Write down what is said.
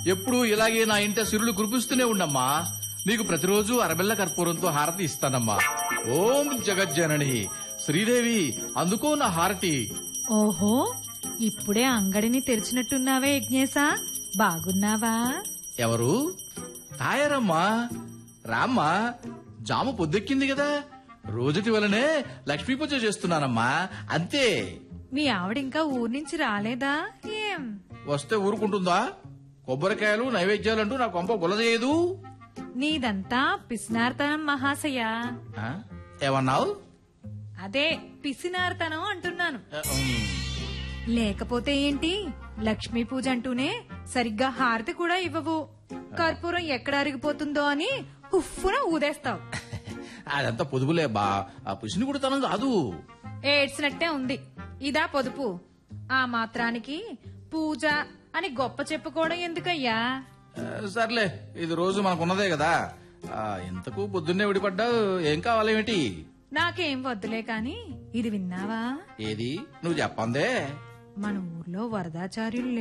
ఎప్పుడు ఇలాగే నా ఇంట సిరులు కురిపిస్తూనే ఉండమ్మా నీకు ప్రతిరోజు అరబెల్ల కర్పూరంతో హారతి ఇస్తానమ్మా ఓం జగజ్జనని శ్రీదేవి అందుకో నా హారతి ఓహో ఇప్పుడే అంగడిని తెరిచినట్టున్నావే యజ్ఞేశా బాగున్నావా ఎవరు తాయారమ్మా రామ్మా జాము పొద్దెక్కింది కదా రోజుటి వలనే లక్ష్మీ పూజ చేస్తున్నానమ్మా అంతే మీ ఆవిడ ఇంకా ఊరి నుంచి రాలేదా ఏం వస్తే ఊరుకుంటుందా కొబ్బరికాయలు నైవేద్యాలంటూ నా కొంప గులజేయదు నీదంతా పిసినార్తనం మహాశయ ఆ? ఏమన్నావు అదే పిసినార్తనం అంటున్నాను ఆ, ఉమ్. లేకపోతే ఏంటి లక్ష్మీ పూజ అంటూనే సరిగ్గా హారతి కూడా ఇవ్వవు కర్పూరం ఎక్కడ అరిగిపోతుందో అని ఉఫ్ఫున ఊదేస్తావు అదంతా పొదుపులే బా ఆ పుష్ని కూడా తనం కాదు ఏడ్చినట్టే ఉంది ఇదా పొదుపు ఆ మాత్రానికి పూజ అని గొప్ప చెప్పుకోవడం ఎందుకయ్యా ఆ, సర్లే ఇది రోజు మనకున్నదే కదా ఆ, ఇంతకు పొద్దున్నే విడిపడ్డావు ఏం కావాలేమిటి నాకేం వద్దులే కాని ఇది విన్నావా ఏది నువ్వు చెప్పందే మన ఊర్లో వరదాచార్యులు